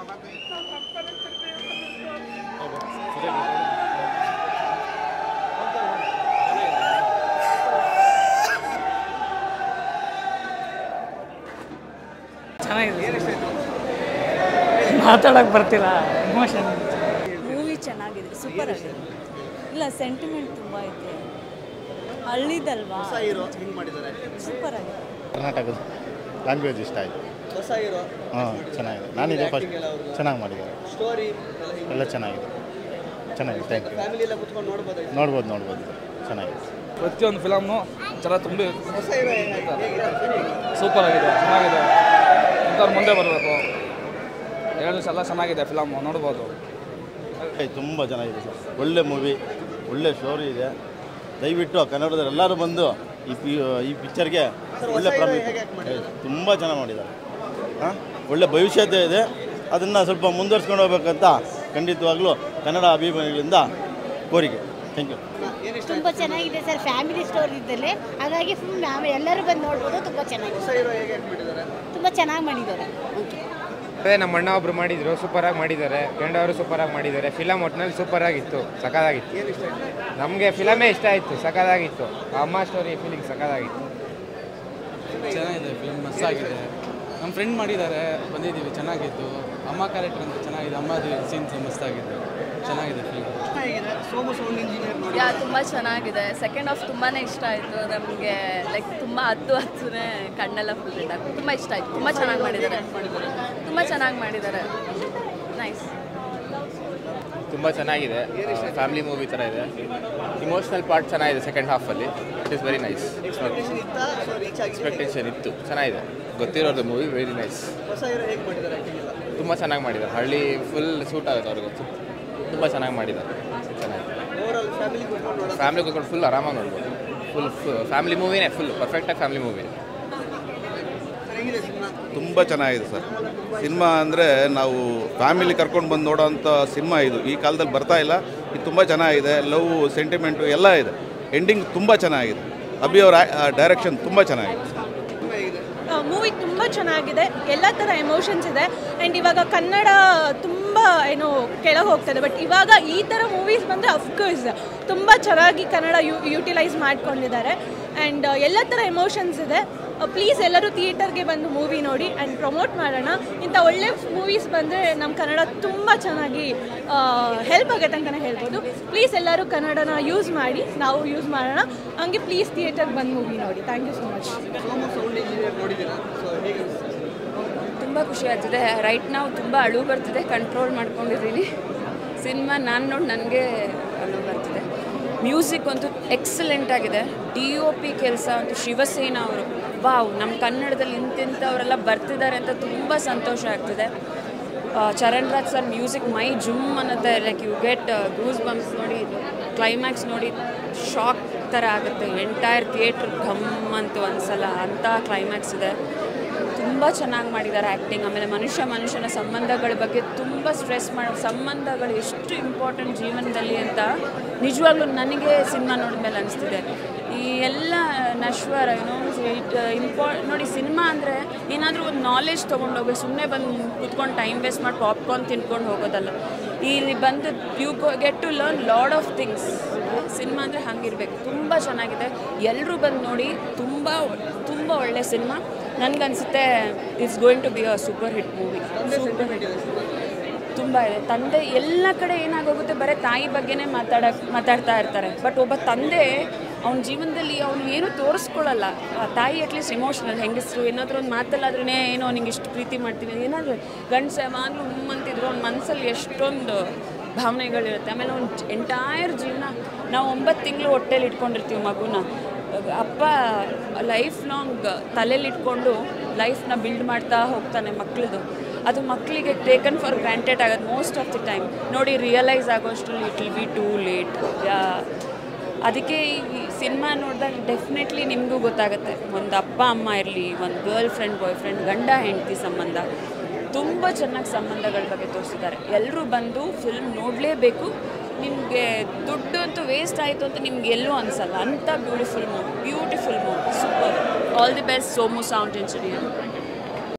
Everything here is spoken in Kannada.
ಚೆನ್ನಾಗಿದೆ ಮಾತಾಡೋಕೆ ಬರ್ತಿಲ್ಲ ಇಮೋಷನ್ ಮೂವಿ ಚೆನ್ನಾಗಿದೆ ಸೂಪರ್ ಆಗಿದೆ ಇಲ್ಲ ಸೆಂಟಿಮೆಂಟ್ ತುಂಬ ಐತೆ ಹಳ್ಳಿದಲ್ವಾ ಹೊಸ ಹೀರೋ ಹಿಂಗೆ ಮಾಡಿದ್ದಾರೆ ಸೂಪರ್ ಆಗಿದೆ ಕರ್ನಾಟಕದ ಲ್ಯಾಂಗ್ವೇಜ್ ಇಷ್ಟ ಆಯಿತು ಹೊಸ ಹೀರೋ ಹಾಂ ಚೆನ್ನಾಗಿದೆ ನಾನಿದೆ ಫಸ್ಟ್ ಚೆನ್ನಾಗಿ ಮಾಡಿದ್ದಾರೆ ಸ್ಟೋರಿ ಎಲ್ಲ ಚೆನ್ನಾಗಿದೆ ಚೆನ್ನಾಗಿದೆ ಥ್ಯಾಂಕ್ ಯು ಫ್ಯಾಮಿಲಿ ಎಲ್ಲ ಕುತ್ಕೊಂಡು ನೋಡ್ಬೋದು ನೋಡ್ಬೋದು ನೋಡ್ಬೋದು ಚೆನ್ನಾಗಿದೆ ಪ್ರತಿಯೊಂದು ಫಿಲಮ್ನು ಚೆನ್ನಾಗಿ ತುಂಬಿ ಹೊಸ ಹೀರೋ ಹೇಗಿದೆ ಸೂಪರ್ ಆಗಿದೆ ಚೆನ್ನಾಗಿದೆ ಇಂಥವ್ರು ಮುಂದೆ ಬರಬೇಕು ಎರಡು ನಿಮಿಷ ಎಲ್ಲ ಚೆನ್ನಾಗಿದೆ ಫಿಲಮ್ ನೋಡ್ಬೋದು ತುಂಬ ಚೆನ್ನಾಗಿದೆ ಸರ್ ಒಳ್ಳೆ ಮೂವಿ ಒಳ್ಳೆ ಸ್ಟೋರಿ ಇದೆ ದಯವಿಟ್ಟು ಕನ್ನಡದಲ್ಲಿ ಎಲ್ಲರೂ ಬಂದು ಈ ಪಿ ಈ ಪಿಕ್ಚರ್ಗೆ ಒಳ್ಳೆ ಪ್ರಾಮುಖ್ಯ ತುಂಬ ಚೆನ್ನಾಗಿ ಮಾಡಿದ್ದಾರೆ ಹಾಂ ಒಳ್ಳೆ ಭವಿಷ್ಯತೆ ಇದೆ ಅದನ್ನು ಸ್ವಲ್ಪ ಮುಂದುವರ್ಸ್ಕೊಂಡು ಹೋಗ್ಬೇಕಂತ ಖಂಡಿತವಾಗ್ಲೂ ಕನ್ನಡ ಅಭಿಮಾನಿಗಳಿಂದ ಕೋರಿಕೆ ಥ್ಯಾಂಕ್ ಯು ತುಂಬ ಚೆನ್ನಾಗಿದೆ ಸರ್ ಫ್ಯಾಮಿಲಿ ಸ್ಟೋರಿ ಇದ್ದಲ್ಲಿ ಹಾಗಾಗಿ ಫುಲ್ ನಾವು ಎಲ್ಲರೂ ಬಂದು ನೋಡ್ಬೋದು ತುಂಬ ಚೆನ್ನಾಗಿದೆ ಹೊಸ ಹೀರೋ ಹೇಗೆ ಮಾಡಿದ್ದಾರೆ ತುಂಬ ಚೆನ್ನಾಗಿ ಮಾಡಿದ್ದಾರೆ ಓಕೆ ಅದೇ ನಮ್ಮ ಅಣ್ಣ ಒಬ್ರು ಮಾಡಿದ್ರು ಸೂಪರಾಗಿ ಮಾಡಿದ್ದಾರೆ ಗಂಡವರು ಸೂಪರಾಗಿ ಮಾಡಿದ್ದಾರೆ ಫಿಲಮ್ ಒಟ್ಟಿನಲ್ಲಿ ಸೂಪರಾಗಿತ್ತು ಸಖತ್ತಾಗಿತ್ತು ಏನು ಇಷ್ಟ ಆಯ್ತು ನಮಗೆ ಫಿಲಮೇ ಇಷ್ಟ ಆಯಿತು ಸಖತ್ತಾಗಿತ್ತು ಆ ಅಮ್ಮ ಸ್ಟೋರಿ ಫೀಲಿಂಗ್ ಸಖತ್ತಾಗಿತ್ತು ಚೆನ್ನಾಗಿದೆ ಫಿಲ್ಮ್ ಮಸ್ತಾಗಿದೆ ನಮ್ಮ ಫ್ರೆಂಡ್ ಮಾಡಿದ್ದಾರೆ ಬಂದಿದ್ದೀವಿ ಚೆನ್ನಾಗಿತ್ತು ಅಮ್ಮ ಕ್ಯಾರೆಕ್ಟರ್ ಅಂತ ಚೆನ್ನಾಗಿದೆ ಅಮ್ಮದು ಸೀನ್ಸ್ ಮಸ್ತಾಗಿದೆ ಚೆನ್ನಾಗಿದೆ ಫಿಲ್ಮ್ ಹೇಗಿದೆ ಸೋಮು ಸೌಂಡ್ ಇಂಜಿನಿಯರ್ ನೋಡಿ ಯಾ ತುಂಬ ಚೆನ್ನಾಗಿದೆ ಸೆಕೆಂಡ್ ಹಾಫ್ ತುಂಬಾ ಇಷ್ಟ ಆಯಿತು ನಮಗೆ ಲೈಕ್ ತುಂಬ ಹತ್ತು ಹತ್ತನೇ ಕಣ್ಣೆಲ್ಲ ಫುಲ್ ರೆಡ್ ತುಂಬ ಇಷ್ಟ ಆಯಿತು ತುಂಬ ಚೆನ್ನಾಗಿ ಮಾಡಿದ್ದಾರೆ ತುಂಬ ಚೆನ್ನಾಗಿ ಮಾಡಿದ್ದಾರೆ ನೈಸ್ ತುಂಬ ಚೆನ್ನಾಗಿದೆ ಫ್ಯಾಮಿಲಿ ಮೂವಿ ಥರ ಇದೆ ಇಮೋಷ್ನಲ್ ಪಾರ್ಟ್ ಚೆನ್ನಾಗಿದೆ ಸೆಕೆಂಡ್ ಹಾಫಲ್ಲಿ it is very nice expectation ಇತ್ತಾ ಸೊ ರೀಚ್ ಆಗಿ ಎಕ್ಸ್ಪೆಕ್ಟೇಷನ್ ಇತ್ತು ಚೆನ್ನಾಗಿದೆ ಗೊತ್ತಿರೋದು ಮೂವಿ ವೆರಿ ನೈಸ್ ಹೊಸ ಹೀರೋ ಹೇಗೆ ಮಾಡಿದ್ದಾರೆ ಆ್ಯಕ್ಟಿಂಗ್ ಎಲ್ಲ ತುಂಬ ಚೆನ್ನಾಗಿ ಮಾಡಿದ್ದಾರೆ ಹಳ್ಳಿ ಫುಲ್ ಸೂಟ್ ಆಗುತ್ತೆ ಅವ್ರಿಗೆ ತುಂಬ ಚೆನ್ನಾಗಿ ಮಾಡಿದ್ದಾರೆ ಚೆನ್ನಾಗಿದೆ ಓವರಾಲ್ ಫ್ಯಾಮಿಲಿ ಕುತ್ಕೊಂಡು ನೋಡೋದು ಫ್ಯಾಮಿಲಿ ಕೂತ್ಕೊಂಡು ಫುಲ್ ಆರಾಮಾಗಿ ನೋಡ್ಬೋದು ಫುಲ್ ಫ್ಯಾಮಿಲಿ ಮೂವಿನೇ ಫುಲ್ ಪರ್ಫೆಕ್ಟಾಗಿ ಫ್ಯಾಮಿಲಿ ಮೂವಿ ಹೇಗಿದೆ ಸಿನಿಮಾ ತುಂಬ ಚೆನ್ನಾಗಿದೆ ಸರ್ ಸಿನಿಮಾ ಅಂದರೆ ನಾವು ಫ್ಯಾಮಿಲಿ ಕರ್ಕೊಂಡು ಬಂದು ನೋಡೋವಂಥ ಸಿನಿಮಾ ಇದು ಈ ಕಾಲದಲ್ಲಿ ಬರ್ತಾ ಇಲ್ಲ ಇದು ತುಂಬ ಚೆನ್ನಾಗಿದೆ ಲವ್ ಸೆಂಟಿಮೆಂಟು ಎಲ್ಲ ಇದೆ ಎಂಡಿಂಗ್ ತುಂಬ ಚೆನ್ನಾಗಿದೆ ಅಭಿ ಅವರ ಡೈರೆಕ್ಷನ್ ತುಂಬ ಚೆನ್ನಾಗಿದೆ ಮೂವಿ ತುಂಬ ಚೆನ್ನಾಗಿದೆ ಎಲ್ಲ ಥರ ಎಮೋಷನ್ಸ್ ಇದೆ ಆ್ಯಂಡ್ ಇವಾಗ ಕನ್ನಡ ತುಂಬ ಏನು ಕೆಳಗೆ ಹೋಗ್ತದೆ ಬಟ್ ಇವಾಗ ಈ ಥರ ಮೂವೀಸ್ ಬಂದರೆ ಅಫ್ಕೋರ್ಸ್ ತುಂಬ ಚೆನ್ನಾಗಿ ಕನ್ನಡ ಯು ಯೂಟಿಲೈಸ್ ಮಾಡ್ಕೊಂಡಿದ್ದಾರೆ ಆ್ಯಂಡ್ ಎಲ್ಲ ಥರ ಎಮೋಷನ್ಸ್ ಇದೆ ಪ್ಲೀಸ್ ಎಲ್ಲರೂ ಥಿಯೇಟರ್ಗೆ ಬಂದು ಮೂವಿ ನೋಡಿ ಆ್ಯಂಡ್ ಪ್ರಮೋಟ್ ಮಾಡೋಣ ಇಂಥ ಒಳ್ಳೆ ಮೂವೀಸ್ ಬಂದರೆ ನಮ್ಮ ಕನ್ನಡ ತುಂಬ ಚೆನ್ನಾಗಿ ಹೆಲ್ಪ್ ಆಗುತ್ತೆ ಅಂತಲೇ ಹೇಳ್ಬೋದು ಪ್ಲೀಸ್ ಎಲ್ಲರೂ ಕನ್ನಡನ ಯೂಸ್ ಮಾಡಿ ನಾವು ಯೂಸ್ ಮಾಡೋಣ ಹಂಗೆ ಪ್ಲೀಸ್ ಥಿಯೇಟರ್ಗೆ ಬಂದು ಮೂವಿ ನೋಡಿ thank you so much Somu sound engineer ನೋಡಿದ್ದೀರಾ ಸೊ ಹೇಗೆ ಅನಿಸ್ತು ತುಂಬ ಖುಷಿ ಆಗ್ತಿದೆ ರೈಟ್ ನಾವು ತುಂಬ ಅಳು ಬರ್ತಿದೆ ಕಂಟ್ರೋಲ್ ಮಾಡ್ಕೊಂಡಿದ್ದೀನಿ ಸಿನಿಮಾ ನಾನು ನೋಡಿ ನನಗೆ ಅಳು ಬರ್ತಿದೆ ಮ್ಯೂಸಿಕ್ ಅಂತೂ ಎಕ್ಸಲೆಂಟ್ ಆಗಿದೆ ಡಿ ಒ ಪಿ ಕೆಲಸ ಅಂತೂ ಶಿವಸೇನಾ ಅವರು ವಾವ್ ನಮ್ಮ ಕನ್ನಡದಲ್ಲಿ ಇಂತಿಂಥವರೆಲ್ಲ ಬರ್ತಿದ್ದಾರೆ ಅಂತ ತುಂಬ ಸಂತೋಷ ಆಗ್ತಿದೆ ಆ, ಚರಣ್ ರಾಜ್ ಸರ್ ಮ್ಯೂಸಿಕ್ ಮೈ ಜುಮ್ ಅನ್ನತ್ತೆ like you get goose bumps ನೋಡಿ ಕ್ಲೈಮ್ಯಾಕ್ಸ್ ನೋಡಿ ಶಾಕ್ ಥರ ಆಗುತ್ತೆ ಎಂಟೈರ್ ಥಿಯೇಟ್ರ್ ಘಮ್ ಅಂತ ಒಂದ್ಸಲ ಅಂಥ ಕ್ಲೈಮ್ಯಾಕ್ಸ್ ಇದೆ ತುಂಬ ಚೆನ್ನಾಗಿ ಮಾಡಿದ್ದಾರೆ ಆ್ಯಕ್ಟಿಂಗ್ ಆಮೇಲೆ ಮನುಷ್ಯ ಮನುಷ್ಯನ ಸಂಬಂಧಗಳ ಬಗ್ಗೆ ತುಂಬ ಸ್ಟ್ರೆಸ್ ಮಾಡೋ ಸಂಬಂಧಗಳು ಎಷ್ಟು ಇಂಪಾರ್ಟೆಂಟ್ ಜೀವನದಲ್ಲಿ ಅಂತ ನಿಜವಾಗ್ಲೂ ನನಗೆ ಸಿನಿಮಾ ನೋಡಿದ್ಮೇಲೆ ಅನಿಸ್ತಿದೆ ಈ ಎಲ್ಲ ನಶ್ವರ ಏನೋ ಇಂಪಾ ನೋಡಿ ಸಿನಿಮಾ ಅಂದರೆ ಏನಾದರೂ ಒಂದು ನಾಲೆಜ್ ತೊಗೊಂಡೋಗಿ ಸುಮ್ಮನೆ ಬಂದು ಕೂತ್ಕೊಂಡು ಟೈಮ್ ವೇಸ್ಟ್ ಮಾಡಿ ಪಾಪ್ಕಾರ್ನ್ ತಿನ್ಕೊಂಡು ಹೋಗೋದಲ್ಲ ಇಲ್ಲಿ ಬಂದು you get to learn lot of things cinema ಅಂದರೆ ಹಂಗಿರ್ಬೇಕು ತುಂಬ ಚೆನ್ನಾಗಿದೆ ಎಲ್ಲರೂ ಬಂದು ನೋಡಿ ತುಂಬ ತುಂಬ ಒಳ್ಳೆ ಸಿನಿಮಾ ನನಗನ್ಸುತ್ತೆ it's going to be a super hit movie super hit ತುಂಬ ಇದೆ ತಂದೆ ಎಲ್ಲ ಕಡೆ ಏನಾಗೋಗುತ್ತೆ ಬರೀ ತಾಯಿ ಬಗ್ಗೆನೇ ಮಾತಾಡಕ್ ಮಾತಾಡ್ತಾ ಇರ್ತಾರೆ ಬಟ್ ಒಬ್ಬ ತಂದೆ ಅವನ ಜೀವನದಲ್ಲಿ ಅವನು ಏನೂ ತೋರಿಸ್ಕೊಳ್ಳಲ್ಲ ಆ ತಾಯಿ ಅಟ್ಲೀಸ್ಟ್ ಎಮೋಷ್ನಲ್ ಹೆಂಗಸರು ಏನಾದರೂ ಒಂದು ಮಾತಲ್ಲಾದ್ರೂ ಏನೋ ನಿಂಗೆ ಇಷ್ಟು ಪ್ರೀತಿ ಮಾಡ್ತೀನಿ ಏನಾದರೂ ಗಂಡಸ ಯಾವಾಗಲೂ ಹ್ಞೂ ಅವ್ನ ಮನಸ್ಸಲ್ಲಿ ಎಷ್ಟೊಂದು ಭಾವನೆಗಳಿರುತ್ತೆ ಆಮೇಲೆ ಅವ್ನ ಎಂಟೈರ್ ಜೀವನ ನಾವು ಒಂಬತ್ತು ತಿಂಗಳು ಹೊಟ್ಟೆಲಿ ಇಟ್ಕೊಂಡಿರ್ತೀವಿ ಮಗುನ ಅಪ್ಪ ಲೈಫ್ ಲಾಂಗ್ ತಲೆಯಲ್ಲಿ ಇಟ್ಕೊಂಡು ಲೈಫ್ನ ಬಿಲ್ಡ್ ಮಾಡ್ತಾ ಹೋಗ್ತಾನೆ ಮಕ್ಕಳದು ಅದು ಮಕ್ಕಳಿಗೆ ಟೇಕನ್ ಫಾರ್ ಗ್ರಾಂಟೆಡ್ ಆಗೋದು ಮೋಸ್ಟ್ ಆಫ್ ದಿ ಟೈಮ್ ನೋಡಿ ರಿಯಲೈಸ್ ಆಗೋಷ್ಟರಲ್ಲಿ it will be too late ಅದಕ್ಕೆ ಈ ಸಿನಿಮಾ ನೋಡಿದಾಗ ಡೆಫಿನೆಟ್ಲಿ ನಿಮಗೂ ಗೊತ್ತಾಗುತ್ತೆ ಒಂದು ಅಪ್ಪ ಅಮ್ಮ ಇರಲಿ ಒಂದು ಗರ್ಲ್ ಫ್ರೆಂಡ್ ಬಾಯ್ ಫ್ರೆಂಡ್ ಗಂಡ ಹೆಂಡತಿ ಸಂಬಂಧ ತುಂಬ ಚೆನ್ನಾಗಿ ಸಂಬಂಧಗಳ ಬಗ್ಗೆ ತೋರಿಸಿದ್ದಾರೆ ಎಲ್ಲರೂ ಬಂದು ಫಿಲ್ಮ್ ನೋಡಲೇಬೇಕು ನಿಮಗೆ ದುಡ್ಡು ಅಂತೂ ವೇಸ್ಟ್ ಆಯಿತು ಅಂತ ನಿಮ್ಗೆ ಎಲ್ಲೂ ಅನಿಸಲ್ಲ ಅಂಥ beautiful movie beautiful movie super all the best Somu sound engineer